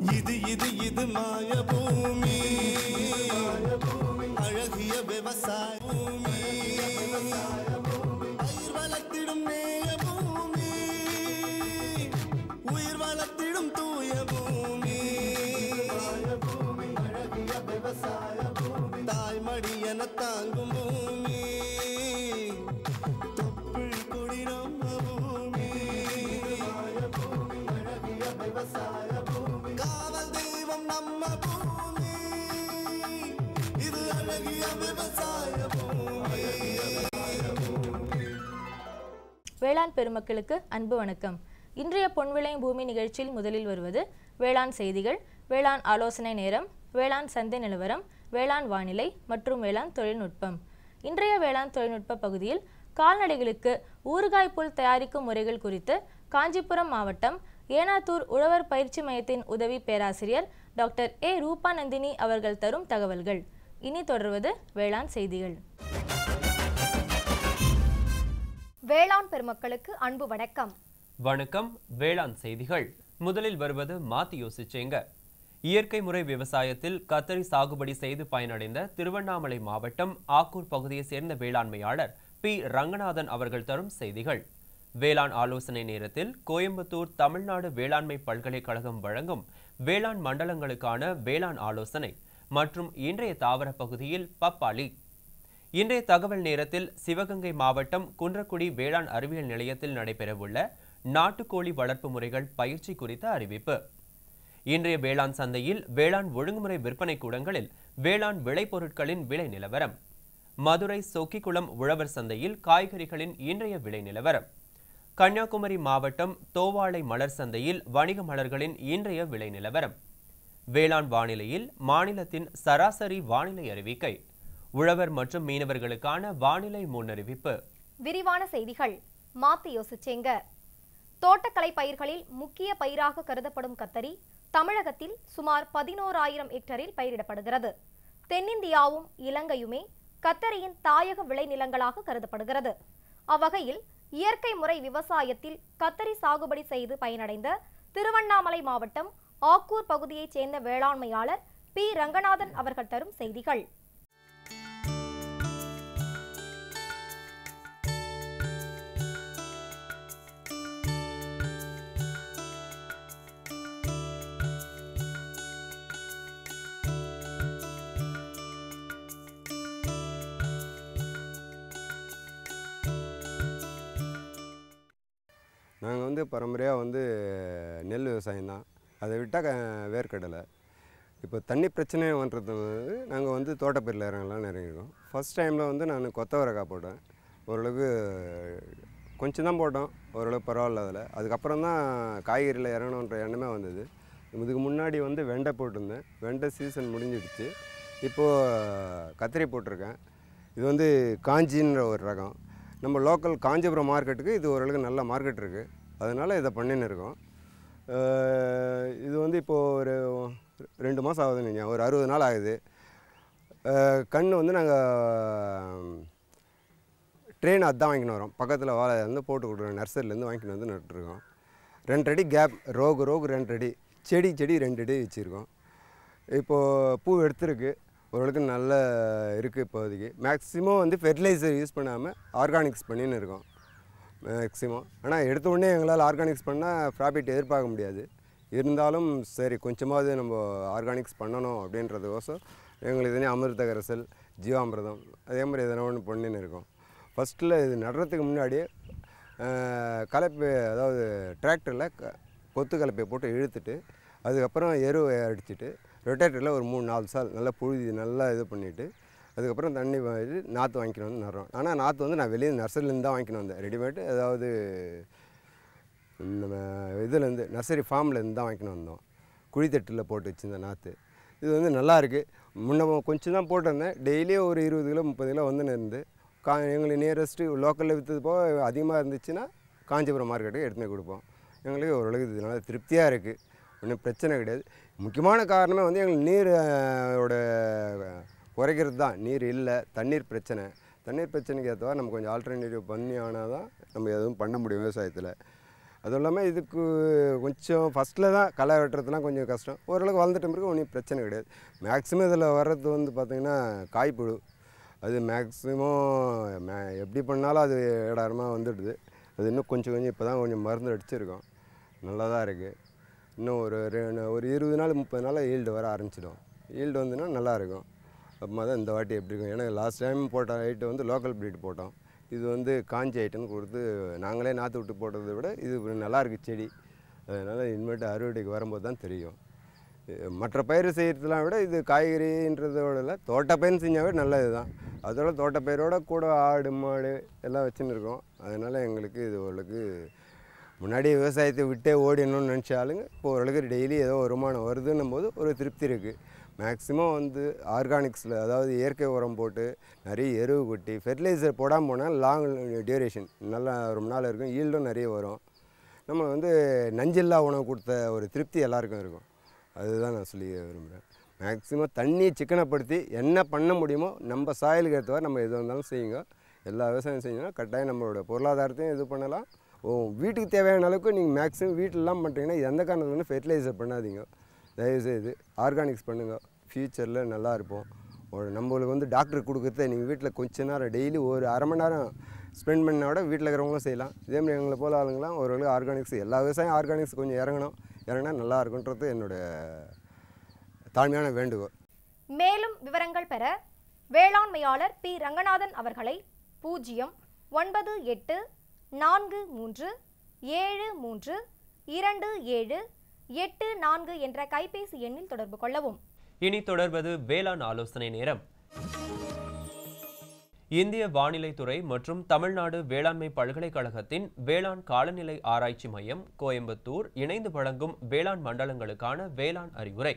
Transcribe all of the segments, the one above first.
இது இது இது மாய பூமி அழகிய விவசாய பூமி பயிர் வளர்த்திடும் நேய பூமி உயிர் வளர்த்திடும் தூய பூமி அழகிய விவசாய பூமி தாய்மடி என தாங்கும் பூமி தொப்புள் கொடி நம்ம பூமி அழகிய விவசாய பூமி காவல் தெய்வம் நம்ம பூமி இது அழகிய விவசாய பூமி வேளாண் பெருமக்களுக்கு அன்பு வணக்கம் இன்றைய பொன்விளை பூமி நிகழ்ச்சியில் முதலில் வருவது வேளாண் செய்திகள் வேளாண் ஆலோசனை நேரம் வேளாண் சந்தை நிலவரம் வேளாண் வானிலை மற்றும் வேளாண் தொழில்நுட்பம் இன்றைய வேளாண் தொழில்நுட்ப பகுதியில் கால்நடைகளுக்கு ஊறுகாய் புல் தயாரிக்கும் முறைகள் குறித்து காஞ்சிபுரம் மாவட்டம் ஏனாத்தூர் உழவர் பயிற்சி மையத்தின் உதவி பேராசிரியர் டாக்டர் ஏ ரூபாநந்தினி அவர்கள் தரும் தகவல்கள் இனி தொடர்வது வேளாண் செய்திகள் வேளாண் பெருமக்களுக்கு அன்பு வணக்கம் வணக்கம் வேளாண் செய்திகள் முதலில் வருவது மாத்தி யோசிச்சேங்க இயற்கை முறை விவசாயத்தில் கத்தரி சாகுபடி செய்து பயனடைந்த திருவண்ணாமலை மாவட்டம் ஆக்கூர் பகுதியை சேர்ந்த வேளாண்மையாளர் பி ரங்கநாதன் அவர்கள் தரும் செய்திகள் வேளாண் ஆலோசனை நேரத்தில் கோயம்புத்தூர் தமிழ்நாடு வேளாண்மை பல்கலைக்கழகம் வழங்கும் வேளாண் மண்டலங்களுக்கான வேளாண் ஆலோசனை மற்றும் இன்றைய தாவர பகுதியில் பப்பாளி இன்றைய தகவல் நேரத்தில் சிவகங்கை மாவட்டம் குன்றக்குடி வேளாண் அறிவியல் நிலையத்தில் நடைபெறவுள்ள நாட்டுக்கோழி வளர்ப்பு முறைகள் பயிற்சி குறித்த அறிவிப்பு இன்றைய வேளாண் சந்தையில் வேளாண் ஒழுங்குமுறை விற்பனை கூடங்களில் வேளாண் விளைபொருட்களின் விலை நிலவரம் மதுரை சொக்கிக்குளம் உழவர் சந்தையில் காய்கறிகளின் இன்றைய விலை நிலவரம் கன்னியாகுமரி மாவட்டம் தோவாளை மலர் சந்தையில் வணிக மலர்களின் இன்றைய விலை நிலவரம் வேளாண் வானிலையில் மாநிலத்தின் சராசரி வானிலை அறிவிக்கை உழவர் மற்றும் மீனவர்களுக்கான வானிலை முன்னறிவிப்பு விரிவான செய்திகள் மாத்தி யோசிச்சேங்க தோட்டக்கலை பயிர்களில் முக்கிய பயிராக கருதப்படும் கத்தரி தமிழகத்தில் சுமார் பதினோராயிரம் ஹெக்டரில் பயிரிடப்படுகிறது தென்னிந்தியாவும் இலங்கையுமே கத்தரியின் தாயக விளைநிலங்களாக கருதப்படுகிறது அவ்வகையில் இயற்கை முறை விவசாயத்தில் கத்தரி சாகுபடி செய்து பயனடைந்த திருவண்ணாமலை மாவட்டம் ஆக்கூர் பகுதியைச் சேர்ந்த வேளாண்மையாளர் பி ரங்கநாதன் அவர்கள் தரும் செய்திகள் நாங்கள் வந்து பரம்பரையாக வந்து நெல் விவசாயம் தான் அதை விட்டால் வேர்க்கடலை இப்போ தண்ணி பிரச்சனை பண்ணுறது வந்து நாங்கள் வந்து தோட்டப்பயிரில் இறங்கலாம்னு இறங்கியிருக்கோம் ஃபஸ்ட் டைமில் வந்து நான் கொத்தவரக்காய் போட்டேன் ஓரளவுக்கு கொஞ்சம் தான் போட்டோம் ஓரளவு பரவாயில்ல அதில் அதுக்கப்புறம் தான் காய்கறியில் இறங்கணுன்ற எண்ணமே வந்தது இதுக்கு முன்னாடி வந்து வெண்டை போட்டிருந்தேன் வெண்டை சீசன் முடிஞ்சிடுச்சு இப்போது கத்திரி போட்டிருக்கேன் இது வந்து காஞ்சின்ற ஒரு ரகம் நம்ம லோக்கல் காஞ்சிபுரம் மார்க்கெட்டுக்கு இது ஓரளவுக்கு நல்ல மார்க்கெட் இருக்குது அதனால் இதை பண்ணின்னு இருக்கோம் அஹ் இது வந்து இப்போது ஒரு ரெண்டு மாதம் ஆகுதுன்னு வைங்க, ஒரு அறுபது நாள் ஆகுது அஹ் கன்று வந்து நாங்கள் ட்ரெயின் அதான் வாங்கின்னு வரோம் பக்கத்தில் வாழை வந்து போட்டு கொடுக்குறோம் நர்சரிலேருந்து வாங்கின்னு வந்து நட்டுருக்கோம் ரெண்டு அடி கேப் ரோகு ரோகு ரெண்டு அடி செடி செடி ரெண்டு அடி வச்சுருக்கோம் இப்போது பூ எடுத்திருக்கு ஓரளவுக்கு நல்ல இருக்குது இப்போதைக்கு மேக்ஸிமம் வந்து ஃபெர்டிலைசர் யூஸ் பண்ணாமல் ஆர்கானிக்ஸ் பண்ணின்னு இருக்கோம் மேக்ஸிமம் ஆனால் எடுத்த உடனே எங்களால் ஆர்கானிக்ஸ் பண்ணால் ப்ராஃபிட் எதிர்பார்க்க முடியாது இருந்தாலும் சரி கொஞ்சமாவது நம்ம ஆர்கானிக்ஸ் பண்ணணும் அப்படின்றதுக்கோசம் எங்களுக்கு இதுனே அமிர்த கரைசல் ஜீவாமிர்தம் அதே மாதிரி எதனா ஒன்று பண்ணின்னு இருக்கோம் ஃபஸ்ட்டில் இது நடுறதுக்கு முன்னாடியே அஹ், கலப்பை அதாவது டிராக்டரில் க கொத்து கலப்பையை போட்டு இழுத்துட்டு அதுக்கப்புறம் எருவை அடிச்சுட்டு ரொட்டேட்டரில் ஒரு மூணு நாலு சால் நல்லா புழுதி நல்லா இது பண்ணிவிட்டு அதுக்கப்புறம் தண்ணி வாங்கி நாற்று வாங்கிக்கின்னு வந்து நடுறோம் ஆனால் நாற்று வந்து நான் வெளியே நர்சரிலேருந்து தான் வாங்கிக்கின்னு வந்தேன் ரெடிமேட் அதாவது நம்ம இதுலேருந்து நர்சரி ஃபார்ம்லேருந்து தான் வாங்கிக்கின்னு வந்தோம் குழித்தட்டில் போட்டு வச்சுருந்த நாற்று இது வந்து நல்லா இருக்குது முன்ன கொஞ்சம் தான் போட்டிருந்தேன் டெய்லியும் ஒரு இருபது கிலோ முப்பது கிலோ வந்துன்னு இருந்து கா எங்களுக்கு நியரஸ்ட்டு லோக்கலில் விற்றது போக அதிகமாக இருந்துச்சுன்னா காஞ்சிபுரம் மார்க்கெட்டுக்கு எடுத்துன்னு போய் கொடுப்போம் எங்களுக்கு ஓரளவுக்கு இதனால திருப்தியாக இருக்குது ஒன்றும் பிரச்சனை கிடையாது முக்கியமான காரணமே வந்து எங்களுக்கு நீர் அஹ், ஓட குறைக்கிறது தான் நீர் இல்லை தண்ணீர் பிரச்சனை தண்ணீர் பிரச்சனைக்கு ஏற்றவா நம்ம கொஞ்சம் ஆல்டர்னேட்டிவ் பண்ணி ஆனால் தான் நம்ம எதுவும் பண்ண முடியும் விவசாயத்தில் அதுவும் இல்லாமல் இதுக்கு கொஞ்சம் ஃபஸ்ட்டில் தான் களை வெட்டுறதுலாம் கொஞ்சம் கஷ்டம் ஓரளவுக்கு வளர்ந்துட்ட பிறகு ஒன்றும் பிரச்சனை கிடையாது மேக்ஸிமம் இதில் வர்றது வந்து பார்த்திங்கன்னா காய்ப்புழு அது மேக்ஸிமம் மே எப்படி பண்ணாலும் அது இடரமாக வந்துடுது அது இன்னும் கொஞ்சம் கொஞ்சம் இப்போ தான் கொஞ்சம் மருந்து அடிச்சிருக்கோம் நல்லா தான் இருக்குது இன்னும் ஒரு ரெ- ஒரு இருபது நாள் முப்பது நாள் ஈல்டு வர ஆரம்பிச்சிடும் ஈல்டு வந்துன்னா நல்லாயிருக்கும் அப்புறமா தான் இந்த வாட்டி எப்படி இருக்கும் ஏன்னா லாஸ்ட் டைம் போட்ட ஐட்டு வந்து லோக்கல் ப்ரீட் போட்டோம் இது வந்து காஞ்சி ஐட்டம்னு கொடுத்து நாங்களே நாற்று விட்டு போட்டதை விட இது நல்லா இருக்கு செடி அதனால் இனிமேட்டு அறுவடைக்கு வரும்போது தான் தெரியும் இது மற்ற பயிர் செய்கிறதுலாம் விட இது காய்கறின்றதோட இல்லை தோட்டப்பயிர் செஞ்சாவே நல்லது தான் அதோட தோட்டப்பயிரோட கூட ஆடு மாடு எல்லாம் வச்சுன்னு இருக்கோம் அதனால் எங்களுக்கு இது ஓரளவுக்கு முன்னாடி விவசாயத்தை விட்டே ஓடிடணும்னு நினச்ச ஆளுங்க இப்போ ஓரளவுக்கு டெய்லி ஏதோ வருமானம் வருதுன்னும் போது ஒரு திருப்தி இருக்குது மேக்ஸிமம் வந்து ஆர்கானிக்ஸில் அதாவது இயற்கை உரம் போட்டு நிறைய எருவு கொட்டி ஃபெர்டிலைசர் போடாமல் போனால் லாங் டியூரேஷன் நல்லா ரொம்ப நாள் இருக்கும் ஈல்டும் நிறைய வரும் நம்ம வந்து நஞ்சில்லா உணவு கொடுத்த ஒரு திருப்தி எல்லாருக்கும் இருக்கும் அதுதான் நான் சொல்லி விரும்புகிறேன் மேக்ஸிமம் தண்ணியை சிக்கனப்படுத்தி என்ன பண்ண முடியுமோ நம்ம சாயலுக்கு ஏற்றவாறு நம்ம எது வந்தாலும் செய்யுங்க எல்லா விவசாயம் செஞ்சோம்னா கட்டாயம் நம்மளோட பொருளாதாரத்தையும் இது பண்ணலாம் ஓ வீட்டுக்கு தேவையான அளவுக்கு நீங்கள் மேக்ஸிமம் வீட்டிலலாம் பண்ணுறீங்கன்னா எந்த காரணத்துல வந்து ஃபெர்டிலைசர் பண்ணாதீங்க தயவுசெய்து ஆர்கானிக்ஸ் பண்ணுங்கள் ஃப்யூச்சரில் நல்லா இருப்போம் ஒரு நம்மளுக்கு வந்து டாக்டர் கொடுக்குறத நீங்கள் வீட்டில் கொஞ்ச நேரம் டெய்லி ஒரு அரை மணி நேரம் ஸ்பெண்ட் பண்ண விட வீட்டில் இருக்கிறவங்களும் செய்யலாம் இதே மாதிரி எங்களை போல ஆளுங்களாம் ஓரளவு ஆர்கானிக்ஸ் எல்லா விவசாயம் ஆர்கானிக்ஸ் கொஞ்சம் இறங்கணும் இறங்கினா நல்லா இருக்குன்றது என்னோட தாழ்மையான வேண்டுகோள் மேலும் விவரங்கள் பெற வேளாண்மையாளர் பி ரங்கநாதன் அவர்களை பூஜ்ஜியம் ஒன்பது எட்டு நான்கு மூன்று ஏழு மூன்று இரண்டு ஏழு எட்டு நான்கு என்ற கைபேசி எண்ணில் தொடர்பு கொள்ளவும் இனி தொடர்வது வேளாண் ஆலோசனை நேரம் இந்திய வானிலைத்துறை மற்றும் தமிழ்நாடு வேளாண்மை பல்கலைக்கழகத்தின் வேளாண் காலநிலை ஆராய்ச்சி மையம் கோயம்புத்தூர் இணைந்து வழங்கும் வேளாண் மண்டலங்களுக்கான வேளாண் அறிவுரை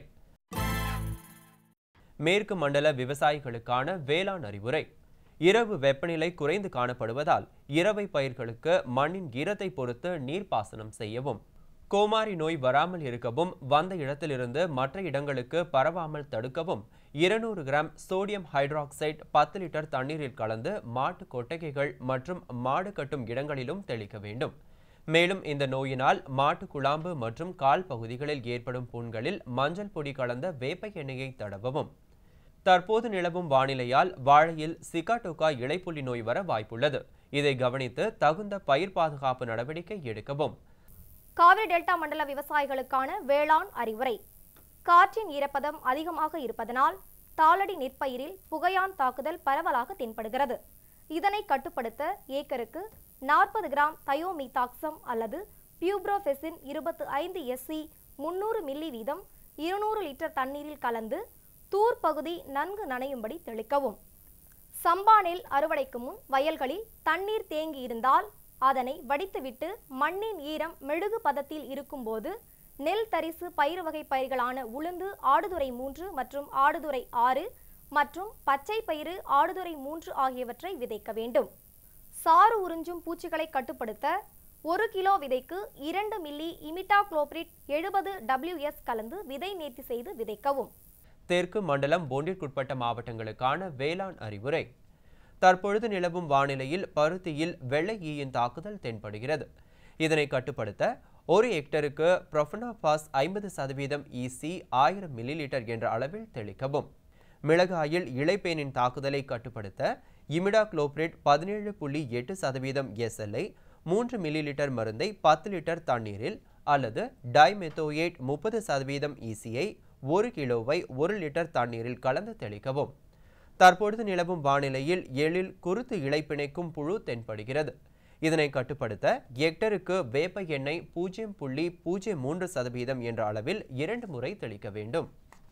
மேற்கு மண்டல விவசாயிகளுக்கான வேளாண் அறிவுரை இரவு வெப்பநிலை குறைந்து காணப்படுவதால் இரவை பயிர்களுக்கு மண்ணின் ஈரத்தை பொறுத்து நீர்ப்பாசனம் செய்யவும் கோமாரி நோய் வராமல் இருக்கவும் வந்த இடத்திலிருந்து மற்ற இடங்களுக்கு பரவாமல் தடுக்கவும் இருநூறு கிராம் சோடியம் ஹைட்ராக்சைடு பத்து லிட்டர் தண்ணீரில் கலந்து மாட்டு கொட்டகைகள் மற்றும் மாடு கட்டும் இடங்களிலும் தெளிக்க வேண்டும் மேலும் இந்த நோயினால் மாட்டு குழாம்பு மற்றும் கால் பகுதிகளில் ஏற்படும் புண்களில் மஞ்சள் பொடி கலந்த வேப்ப எண்ணெயை தடவவும் தற்போது நிலவும் வானிலையால் வாழையில் சிகாட்டோகா இலைப்புள்ளி நோய் வர வாய்ப்புள்ளது இதை கவனித்து தகுந்த பயிர் பாதுகாப்பு நடவடிக்கை எடுக்கவும் காவிரி டெல்டா மண்டல விவசாயிகளுக்கான வேளாண் அறிவுரை காற்றின் ஈரப்பதம் அதிகமாக இருப்பதனால் தாளடி நெற்பயிரில் புகையான் தாக்குதல் பரவலாக தென்படுகிறது இதனை கட்டுப்படுத்த ஏக்கருக்கு நாற்பது கிராம் தயோமீதாக்சம் அல்லது பியூப்ரோஃபெசின் இருபத்து ஐந்து எஸ்சி முன்னூறு மில்லி வீதம் இருநூறு லிட்டர் தண்ணீரில் கலந்து தூர் பகுதி நன்கு நனையும்படி தெளிக்கவும் சம்பா நெல் அறுவடைக்கு முன் வயல்களில் தண்ணீர் தேங்கி இருந்தால் அதனை வடித்துவிட்டு மண்ணின் ஈரம் மெழுகு பதத்தில் இருக்கும்போது நெல் தரிசு பயிர் வகை பயிர்களான உளுந்து ஆடுதுறை மூன்று மற்றும் ஆடுதுறை ஆறு மற்றும் பச்சை பயிறு ஆடுதுறை மூன்று ஆகியவற்றை விதைக்க வேண்டும் சாறு உறிஞ்சும் பூச்சிகளை கட்டுப்படுத்த ஒரு கிலோ விதைக்கு இரண்டு மில்லி இமிட்டாக்ளோபிரிட் எழுபது டபிள்யூஎஸ் கலந்து விதை நேர்த்தி செய்து விதைக்கவும் தெற்கு மண்டலம் ஒன்றிற்குட்பட்ட மாவட்டங்களுக்கான வேளாண் அறிவுரை தற்பொழுது நிலவும் வானிலையில் பருத்தியில் வெள்ளை ஈயின் தாக்குதல் தென்படுகிறது இதனை கட்டுப்படுத்த ஒரு ஹெக்டருக்கு ப்ரொஃபனாபாஸ் ஐம்பது சதவீதம் இசி ஆயிரம் மில்லி லிட்டர் என்ற அளவில் தெளிக்கவும் மிளகாயில் இலைப்பேனின் தாக்குதலை கட்டுப்படுத்த இமிடாக்ளோபிரிட் பதினேழு புள்ளி எட்டு சதவீதம் எஸ்எல்ஐ மூன்று மில்லி லிட்டர் மருந்தை பத்து லிட்டர் தண்ணீரில் அல்லது டைமெத்தோயேட் முப்பது சதவீதம் இசியை ஒரு கிலோவை ஒரு லிட்டர் தண்ணீரில் கலந்து தெளிக்கவும் தற்பொழுது நிலவும் வானிலையில் எழில் குருத்து இலை பிணைக்கும் புழு தென்படுகிறது இதனை கட்டுப்படுத்த ஹெக்டருக்கு வேப்ப எண்ணெய் பூஜ்ஜியம் புள்ளி பூஜ்ஜியம் மூன்று சதவீதம் என்ற அளவில் இரண்டு முறை தெளிக்க வேண்டும்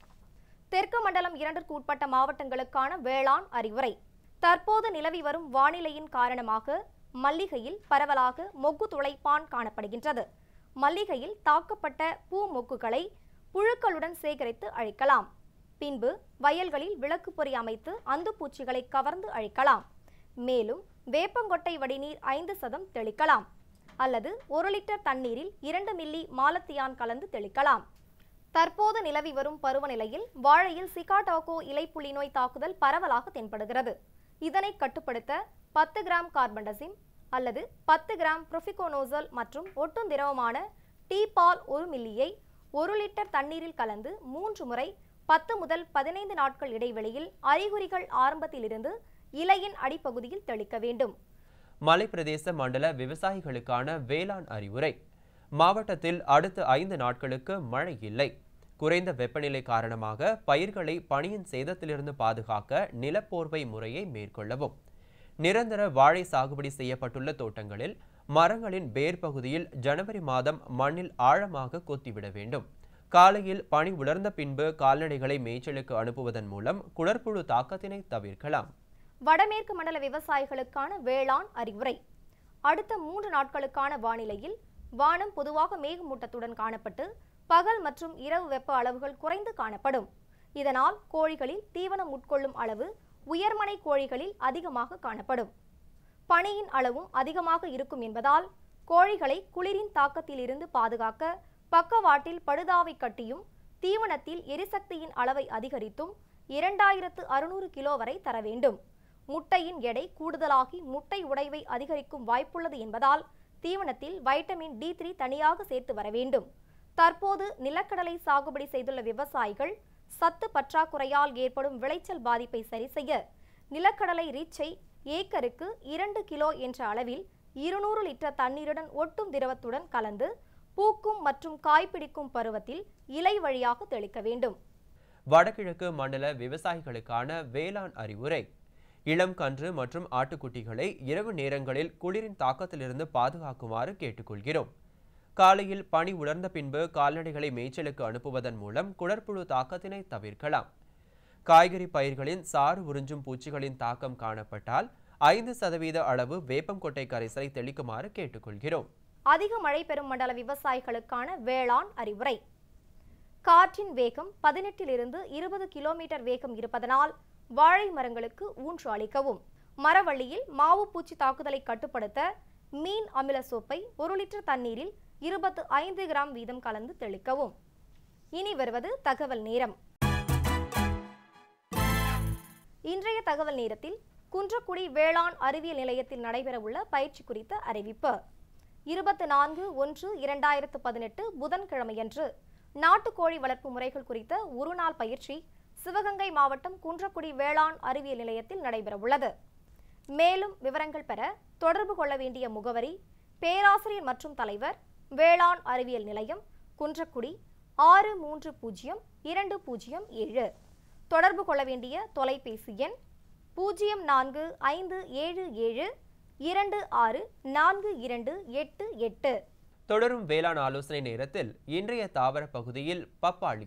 தெற்கு மண்டலம் இரண்டிற்கு உட்பட்ட மாவட்டங்களுக்கான வேளாண் அறிவுரை தற்போது நிலவி வரும் வானிலையின் காரணமாக மல்லிகையில் பரவலாக மொக்கு துளைப்பான் காணப்படுகின்றது மல்லிகையில் தாக்கப்பட்ட பூ மொக்குகளை புழுக்களுடன் சேகரித்து அழிக்கலாம் பின்பு வயல்களில் விளக்கு பொறி அமைத்து அந்து பூச்சிகளை கவர்ந்து அழிக்கலாம் மேலும் வேப்பங்கொட்டை வடிநீர் ஐந்து சதம் தெளிக்கலாம் அல்லது ஒரு லிட்டர் தண்ணீரில் இரண்டு மில்லி மாலத்தியான் கலந்து தெளிக்கலாம் தற்போது நிலவி வரும் பருவநிலையில் வாழையில் சிகாடாகோ இலைப்புள்ளி நோய் தாக்குதல் பரவலாக தென்படுகிறது இதனை கட்டுப்படுத்த பத்து கிராம் கார்பன்டசிம் அல்லது பத்து கிராம் புரோஃபிகோனோசல் மற்றும் ஒட்டும் திரவமான டீ பால் ஒரு மில்லியை ஒரு லிட்டர் தண்ணீரில் கலந்து மூன்று முறை பத்து முதல் பதினைந்து நாட்கள் இடைவெளியில் அறிகுறிகள் ஆரம்பத்திலிருந்து இலையின் அடிப்பகுதியில் தெளிக்க வேண்டும் மலைப்பிரதேச மண்டல விவசாயிகளுக்கான வேளாண் அறிவுரை மாவட்டத்தில் அடுத்த ஐந்து நாட்களுக்கு மழை இல்லை குறைந்த வெப்பநிலை காரணமாக பயிர்களை பனியின் சேதத்திலிருந்து பாதுகாக்க நிலப்போர்வை முறையை மேற்கொள்ளவும் நிரந்தர வாழை சாகுபடி செய்யப்பட்டுள்ள தோட்டங்களில் மரங்களின் வேர் பகுதியில் ஜனவரி மாதம் மண்ணில் ஆழமாக கொத்திவிட வேண்டும் காலையில் பனி உலர்ந்த பின்பு கால்நடைகளை மேய்ச்சலுக்கு அனுப்புவதன் மூலம் குடற்புழு தாக்கத்தினை தவிர்க்கலாம் வடமேற்கு மண்டல விவசாயிகளுக்கான வேளாண் அறிவுரை அடுத்த மூன்று நாட்களுக்கான வானிலையில் வானம் பொதுவாக மேகமூட்டத்துடன் காணப்பட்டு பகல் மற்றும் இரவு வெப்ப அளவுகள் குறைந்து காணப்படும் இதனால் கோழிகளில் தீவனம் உட்கொள்ளும் அளவு உயர்மனை கோழிகளில் அதிகமாக காணப்படும் பனியின் அளவும் அதிகமாக இருக்கும் என்பதால் கோழிகளை குளிரின் தாக்கத்திலிருந்து பாதுகாக்க பக்கவாட்டில் படுதாவை கட்டியும் தீவனத்தில் எரிசக்தியின் அளவை அதிகரித்தும் இரண்டாயிரத்து அறுநூறு கிலோ வரை தர வேண்டும் முட்டையின் எடை கூடுதலாகி முட்டை உடைவை அதிகரிக்கும் வாய்ப்புள்ளது என்பதால் தீவனத்தில் வைட்டமின் டி த்ரீ தனியாக சேர்த்து வர வேண்டும் தற்போது நிலக்கடலை சாகுபடி செய்துள்ள விவசாயிகள் சத்து பற்றாக்குறையால் ஏற்படும் விளைச்சல் பாதிப்பை சரி செய்ய நிலக்கடலை ரீச்சை ஏக்கருக்கு இரண்டு கிலோ என்ற அளவில் இருநூறு லிட்டர் தண்ணீருடன் ஒட்டும் திரவத்துடன் கலந்து பூக்கும் மற்றும் காய்பிடிக்கும் பருவத்தில் இலை வழியாக தெளிக்க வேண்டும் வடகிழக்கு மண்டல விவசாயிகளுக்கான வேளாண் அறிவுரை இளம் கன்று மற்றும் ஆட்டுக்குட்டிகளை இரவு நேரங்களில் குளிரின் தாக்கத்திலிருந்து பாதுகாக்குமாறு கேட்டுக்கொள்கிறோம் காலையில் பனி உலர்ந்த பின்பு கால்நடைகளை மேய்ச்சலுக்கு அனுப்புவதன் மூலம் குடற்புழு தாக்கத்தினை தவிர்க்கலாம் காய்கறி பயிர்களின் சாறு உறிஞ்சும் பூச்சிகளின் தாக்கம் காணப்பட்டால் ஐந்து சதவீத அளவு வேப்பங்கொட்டை கரைசலை தெளிக்குமாறு கேட்டுக்கொள்கிறோம் அதிக மழை பெறும் மண்டல விவசாயிகளுக்கான வேளாண் அறிவுரை காற்றின் வேகம் பதினெட்டிலிருந்து இருபது கிலோமீட்டர் வேகம் இருப்பதனால் வாழை மரங்களுக்கு ஊன்று அளிக்கவும் மரவள்ளியில் மாவு பூச்சி தாக்குதலை கட்டுப்படுத்த மீன் அமில சோப்பை ஒரு லிட்டர் தண்ணீரில் இருபத்து ஐந்து கிராம் வீதம் கலந்து தெளிக்கவும் இனி வருவது தகவல் நேரம் இன்றைய தகவல் நேரத்தில் குன்றக்குடி வேளாண் அறிவியல் நிலையத்தில் நடைபெறவுள்ள பயிற்சி குறித்த அறிவிப்பு இருபத்தி நான்கு ஒன்று இரண்டாயிரத்து பதினெட்டு புதன்கிழமையன்று நாட்டுக்கோழி வளர்ப்பு முறைகள் குறித்த ஒருநாள் பயிற்சி சிவகங்கை மாவட்டம் குன்றக்குடி வேளாண் அறிவியல் நிலையத்தில் நடைபெறவுள்ளது மேலும் விவரங்கள் பெற தொடர்பு கொள்ள வேண்டிய முகவரி பேராசிரியர் மற்றும் தலைவர் வேளாண் அறிவியல் நிலையம் குன்றக்குடி ஆறு மூன்று பூஜ்ஜியம் இரண்டு பூஜ்ஜியம் ஏழு தொடர்பு கொள்ள வேண்டிய தொலைபேசி எண் பூஜ்ஜியம் நான்கு ஐந்து ஏழு ஏழு இரண்டு ஆறு நான்கு இரண்டு எட்டு எட்டு தொடரும் வேளாண் ஆலோசனை நேரத்தில் இன்றைய தாவர பகுதியில் பப்பாளி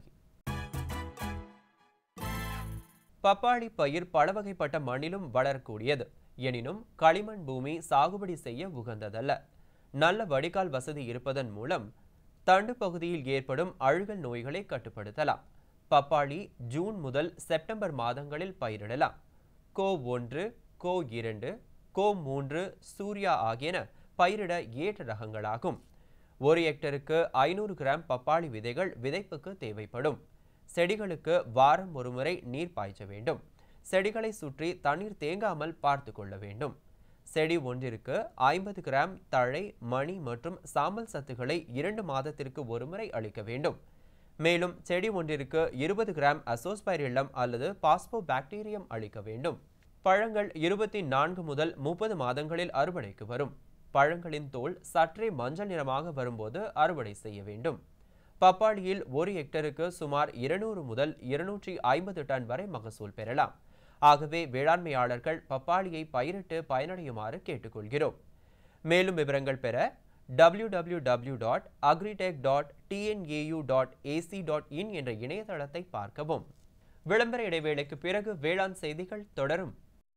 பப்பாளி பயிர் பலவகைப்பட்ட மண்ணிலும் வளரக்கூடியது எனினும் களிமண் பூமி சாகுபடி செய்ய உகந்ததல்ல நல்ல வடிகால் வசதி இருப்பதன் மூலம் தண்டு பகுதியில் ஏற்படும் அழுகல் நோய்களை கட்டுப்படுத்தலாம் பப்பாளி ஜூன் முதல் செப்டம்பர் மாதங்களில் பயிரிடலாம் கோ ஒன்று கோ இரண்டு கோ மூன்று சூர்யா ஆகியன பயிரிட ஏற்ற ரகங்களாகும் ஒரு ஹெக்டருக்கு ஐநூறு கிராம் பப்பாளி விதைகள் விதைப்புக்கு தேவைப்படும் செடிகளுக்கு வாரம் ஒருமுறை நீர் பாய்ச்ச வேண்டும் செடிகளை சுற்றி தண்ணீர் தேங்காமல் பார்த்து கொள்ள வேண்டும் செடி ஒன்றிற்கு ஐம்பது கிராம் தழை மணி மற்றும் சாம்பல் சத்துக்களை இரண்டு மாதத்திற்கு ஒருமுறை அளிக்க வேண்டும் மேலும் செடி ஒன்றிற்கு இருபது கிராம் அசோஸ்பைரில்லம் அல்லது பாஸ்போ பாக்டீரியம் அளிக்க வேண்டும் பழங்கள் இருபத்தி நான்கு முதல் முப்பது மாதங்களில் அறுவடைக்கு வரும் பழங்களின் தோல் சற்றே மஞ்சள் நிறமாக வரும்போது அறுவடை செய்ய வேண்டும் பப்பாளியில் ஒரு ஹெக்டருக்கு சுமார் இருநூறு முதல் இருநூற்றி ஐம்பது டன் வரை மகசூல் பெறலாம் ஆகவே வேளாண்மையாளர்கள் பப்பாளியை பயிரிட்டு பயனடையுமாறு கேட்டுக்கொள்கிறோம் மேலும் விவரங்கள் பெற W W W dot agritech dot TNAU dot AC dot in என்ற இணையதளத்தை பார்க்கவும் விளம்பர இடைவேளைக்கு பிறகு வேளாண் செய்திகள் தொடரும்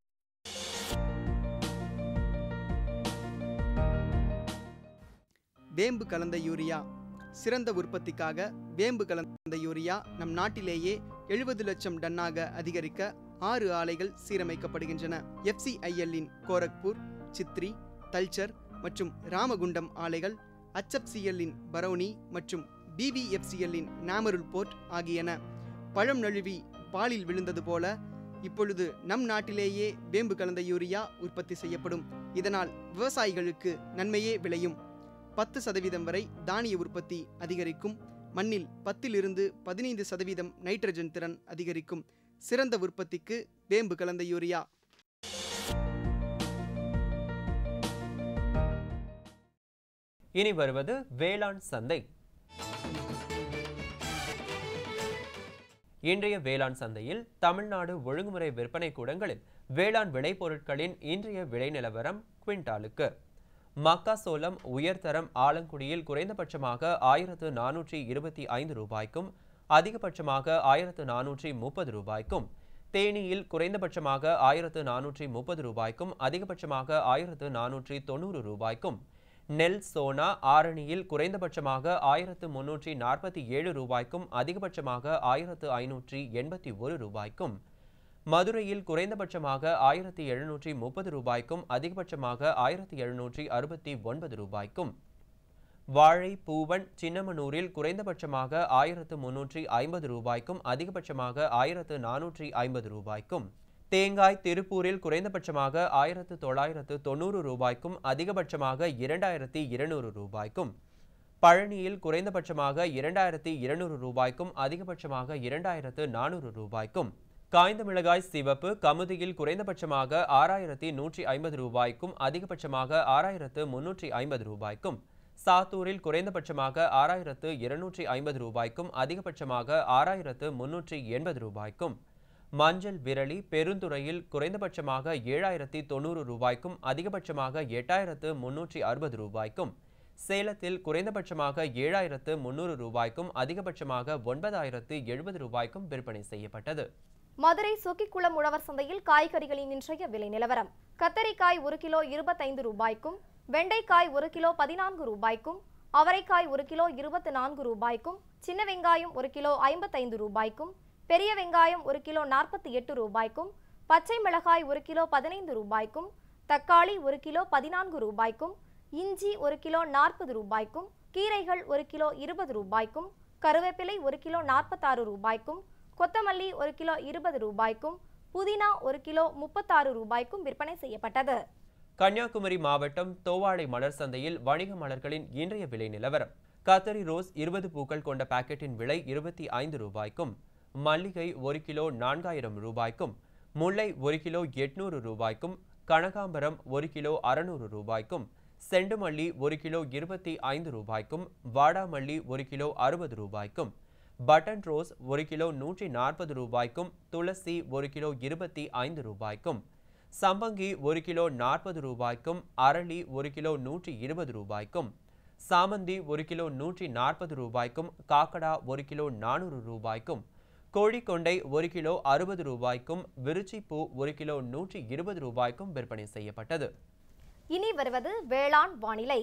வேம்பு கலந்த யூரியா சிறந்த உற்பத்திக்காக வேம்பு கலந்த யூரியா நம் நாட்டிலேயே எழுபது லட்சம் டன்னாக அதிகரிக்க ஆறு ஆலைகள் சீரமைக்கப்படுகின்றன எஃப்சிஐஎல்லின் கோரக்பூர் சித்ரி தல்ச்சர் மற்றும் ராமகுண்டம் ஆலைகள் HFCL-இன் பரௌனி மற்றும் பிவிஎஃப்சிஎல்லின் நாமருல் போர்ட் ஆகியன பழம் நழுவி பாலில் விழுந்தது போல இப்பொழுது நம் நாட்டிலேயே வேம்பு கலந்த யூரியா உற்பத்தி செய்யப்படும் இதனால் விவசாயிகளுக்கு நன்மையே விளையும் பத்து சதவீதம் வரை தானிய உற்பத்தி அதிகரிக்கும் மண்ணில் பத்திலிருந்து பதினைந்து சதவீதம் நைட்ரஜன் திறன் அதிகரிக்கும் சிறந்த உற்பத்திக்கு வேம்பு கலந்த யூரியா இனி வருவது வேளாண் சந்தை இன்றைய வேளாண் சந்தையில் தமிழ்நாடு ஒழுங்குமுறை விற்பனை கூடங்களில் வேளாண் விளைபொருட்களின் இன்றைய விலை நிலவரம் குவிண்டாலுக்கு மக்காசோளம் உயர்தரம் ஆலங்குடியில் குறைந்தபட்சமாக ஆயிரத்து நானூற்றி இருபத்தி ஐந்து ரூபாய்க்கும் அதிகபட்சமாக ஆயிரத்து நானூற்றி முப்பது ரூபாய்க்கும் தேனியில் குறைந்தபட்சமாக ஆயிரத்து நானூற்றி முப்பது ரூபாய்க்கும் அதிகபட்சமாக ஆயிரத்து நானூற்றி தொண்ணூறு ரூபாய்க்கும் நெல் சோனா ஆரணியில் குறைந்தபட்சமாக ஆயிரத்து முன்னூற்றி நாற்பத்தி ஏழு ரூபாய்க்கும் அதிகபட்சமாக ஆயிரத்து ஐநூற்றி எண்பத்தி ஒரு ரூபாய்க்கும் மதுரையில் குறைந்தபட்சமாக ஆயிரத்தி எழுநூற்றி முப்பது ரூபாய்க்கும் அதிகபட்சமாக ஆயிரத்தி எழுநூற்றி அறுபத்தி ஒன்பது ரூபாய்க்கும் வாழை பூவன் சின்னமனூரில் குறைந்தபட்சமாக ஆயிரத்து முன்னூற்றி ஐம்பது ரூபாய்க்கும் அதிகபட்சமாக ஆயிரத்து நானூற்றி ஐம்பது ரூபாய்க்கும் தேங்காய் திருப்பூரில் குறைந்தபட்சமாக ஆயிரத்து தொள்ளாயிரத்து தொண்ணூறு ரூபாய்க்கும் அதிகபட்சமாக இரண்டாயிரத்தி இருநூறு ரூபாய்க்கும் பழனியில் குறைந்தபட்சமாக இரண்டாயிரத்தி இருநூறு ரூபாய்க்கும் அதிகபட்சமாக இரண்டாயிரத்து நானூறு ரூபாய்க்கும் காய்ந்த மிளகாய் சிவப்பு கமுதியில் குறைந்தபட்சமாக ஆறாயிரத்தி நூற்றி ஐம்பது ரூபாய்க்கும் அதிகபட்சமாக ஆறாயிரத்து முன்னூற்றி ஐம்பது ரூபாய்க்கும் சாத்தூரில் குறைந்தபட்சமாக ஆறாயிரத்து இருநூற்றி ஐம்பது ரூபாய்க்கும் அதிகபட்சமாக ஆறாயிரத்து முன்னூற்றி எண்பது ரூபாய்க்கும் மஞ்சள் விரலி பெருந்துறையில் குறைந்தபட்சமாக ஏழாயிரத்தி தொண்ணூறு ரூபாய்க்கும் அதிகபட்சமாக எட்டாயிரத்து முன்னூற்றி அறுபது ரூபாய்க்கும் சேலத்தில் குறைந்தபட்சமாக ஏழாயிரத்து முன்னூறு ரூபாய்க்கும் அதிகபட்சமாக ஒன்பதாயிரத்து எழுபது ரூபாய்க்கும் விற்பனை செய்யப்பட்டது மதுரை சொக்கிக்குளம் உழவர் சந்தையில் காய்கறிகளின் இன்றைய விலை நிலவரம் கத்தரிக்காய் ஒரு கிலோ இருபத்தைந்து ரூபாய்க்கும் வெண்டைக்காய் ஒரு கிலோ பதினான்கு ரூபாய்க்கும் அவரைக்காய் ஒரு கிலோ இருபத்தி நான்கு ரூபாய்க்கும் சின்ன வெங்காயம் ஒரு கிலோ ஐம்பத்தைந்து ரூபாய்க்கும் பெரிய வெங்காயம் ஒரு கிலோ நாற்பத்தி எட்டு ரூபாய்க்கும் பச்சை மிளகாய் ஒரு கிலோ பதினைந்து ரூபாய்க்கும் தக்காளி ஒரு கிலோ பதினான்கு ரூபாய்க்கும் இஞ்சி ஒரு கிலோ நாற்பது ரூபாய்க்கும் கீரைகள் ஒரு கிலோ இருபது ரூபாய்க்கும் கருவேப்பிலை ஒரு கிலோ நாற்பத்தாறு ரூபாய்க்கும் கொத்தமல்லி ஒரு கிலோ இருபது ரூபாய்க்கும் புதினா ஒரு கிலோ முப்பத்தாறு ரூபாய்க்கும் விற்பனை செய்யப்பட்டது கன்னியாகுமரி மாவட்டம் தோவாளை மலர் சந்தையில் வணிக மலர்களின் இன்றைய விலை நிலவரம் கத்தரி ரோஸ் இருபது பூக்கள் கொண்ட பாக்கெட்டின் விலை இருபத்தி ஐந்து ரூபாய்க்கும் மல்லிகை ஒரு கிலோ நான்காயிரம் ரூபாய்க்கும் முல்லை ஒரு கிலோ எட்நூறு ரூபாய்க்கும் கனகாம்பரம் ஒரு கிலோ அறுநூறு ரூபாய்க்கும் செண்டுமல்லி ஒரு கிலோ இருபத்தி ஐந்து ரூபாய்க்கும் வாடாமல்லி ஒரு கிலோ அறுபது ரூபாய்க்கும் பட்டன் ரோஸ் ஒரு கிலோ நூற்றி நாற்பது ரூபாய்க்கும் துளசி ஒரு கிலோ இருபத்தி ஐந்து ரூபாய்க்கும் சம்பங்கி ஒரு கிலோ நாற்பது ரூபாய்க்கும் அரளி ஒரு கிலோ நூற்றி இருபது ரூபாய்க்கும் சாமந்தி ஒரு கிலோ நூற்றி நாற்பது ரூபாய்க்கும் காக்கடா ஒரு கிலோ நானூறு ரூபாய்க்கும் கோழிக்கொண்டை ஒரு கிலோ அறுபது ரூபாய்க்கும் விருச்சிப்பூ ஒரு கிலோ நூற்றி இருபது ரூபாய்க்கும் விற்பனை செய்யப்பட்டது இனி வருவது வேளாண் வானிலை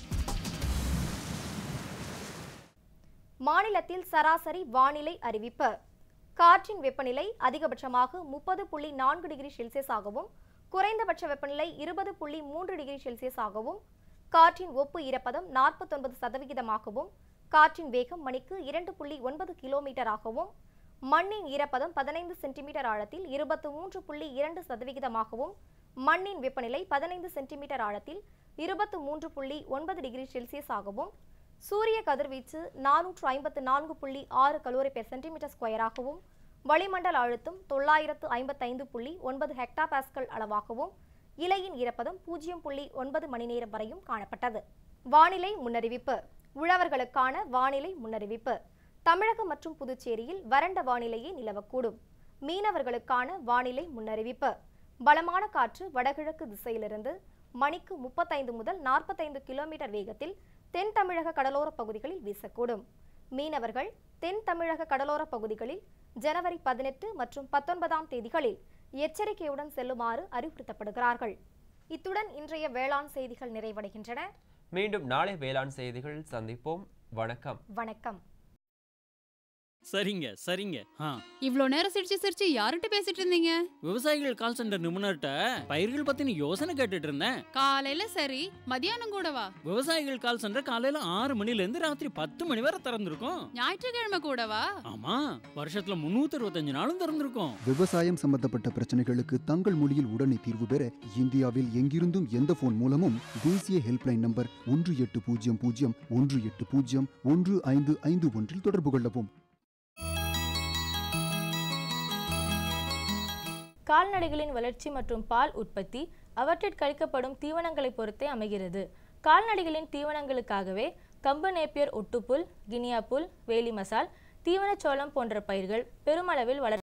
மாநிலத்தில் சராசரி வானிலை அறிவிப்பு காற்றின் வெப்பநிலை அதிகபட்சமாக முப்பது புள்ளி நான்கு டிகிரி செல்சியஸாகவும் குறைந்தபட்ச வெப்பநிலை இருபது புள்ளி மூன்று டிகிரி செல்சியஸாகவும் காற்றின் ஒப்பு ஈரப்பதம் நாற்பத்தொன்பது சதவிகிதமாகவும் காற்றின் வேகம் மணிக்கு இரண்டு புள்ளி ஒன்பது கிலோமீட்டராகவும் மண்ணின் ஈரப்பதம் பதினைந்து சென்டிமீட்டர் ஆழத்தில் இருபத்து மூன்று புள்ளி இரண்டு சதவிகிதமாகவும் மண்ணின் வெப்பநிலை பதினைந்து சென்டிமீட்டர் ஆழத்தில் இருபத்து மூன்று புள்ளி ஒன்பது டிகிரி செல்சியஸ் ஆகவும் சூரிய கதிர்வீச்சு நானூற்று ஐம்பத்து நான்கு புள்ளி ஆறு கலோரி பெர் சென்டிமீட்டர் ஸ்கொயராகவும் வளிமண்டல அழுத்தம் தொள்ளாயிரத்து ஐம்பத்தைந்து புள்ளி ஒன்பது ஹெக்டா பாஸ்கல் அளவாகவும் இலையின் ஈரப்பதம் பூஜ்ஜியம் புள்ளி ஒன்பது மணி நேரம் வரையும் காணப்பட்டது வானிலை முன்னறிவிப்பு உழவர்களுக்கான வானிலை முன்னறிவிப்பு தமிழகம் மற்றும் புதுச்சேரியில் வறண்ட வானிலையே நிலவக்கூடும் மீனவர்களுக்கான வானிலை முன்னறிவிப்பு பலமான காற்று வடகிழக்கு திசையிலிருந்து மணிக்கு முப்பத்தைந்து முதல் நாற்பத்தைந்து கிலோமீட்டர் வேகத்தில் தென் தமிழக கடலோர பகுதிகளில் வீசக்கூடும் மீனவர்கள் தென் தமிழக கடலோர பகுதிகளில் ஜனவரி பதினெட்டு மற்றும் பத்தொன்பதாம் தேதிகளில் எச்சரிக்கையுடன் செல்லுமாறு அறிவுறுத்தப்படுகிறார்கள் இத்துடன் இன்றைய வேளாண் செய்திகள் நிறைவடைகின்றன மீண்டும் நாளை வேளாண் செய்திகள் சந்திப்போம் வணக்கம் வணக்கம் சரிங்க சரிங்க ஆ இவ்ளோ நேரம் சிரிச்சு சிரிச்சு யார்கிட்ட பேசிட்டு இருந்தீங்க விவசாயிகள் கால் சென்டர் நிபுணர்கிட்ட பயிர்கள் பத்தின யோசனை கேட்டுட்டு இருந்தேன் காலையில சரி மதியானம் கூடவா விவசாயிகள் கால் சென்டர் காலையில ஆறு மணில இருந்து ராத்திரி பத்து மணி வரை திறந்திருக்கும் ஞாயிற்றுக்கிழமை கூடவா ஆமா வருஷத்துல முன்னூத்தி அறுபத்தஞ்சு நாளும் திறந்திருக்கும் விவசாயம் சம்பந்தப்பட்ட பிரச்சனைகளுக்கு தங்கள் மொழியில் உடனே தீர்வு பெற இந்தியாவில் எங்கிருந்தும் எந்த போன் மூலமும் தேசிய ஹெல்ப்லைன் நம்பர் ஒன்று எட்டு பூஜ்ஜியம் பூஜ்ஜியம் ஒன்று எட்டு பூஜ்ஜியம் ஒன்று ஐந்து ஐந்து ஒன்றில் தொடர்பு கொள்ளவும் கால்நடைகளின் வளர்ச்சி மற்றும் பால் உற்பத்தி அவற்றிற்கு அளிக்கப்படும் தீவனங்களை பொறுத்தே அமைகிறது கால்நடைகளின் தீவனங்களுக்காகவே கம்பு நேப்பியர் ஒட்டுப்புல் கினியா புல் வேலி மசால் தீவனச்சோளம் போன்ற பயிர்கள் பெருமளவில் வளர்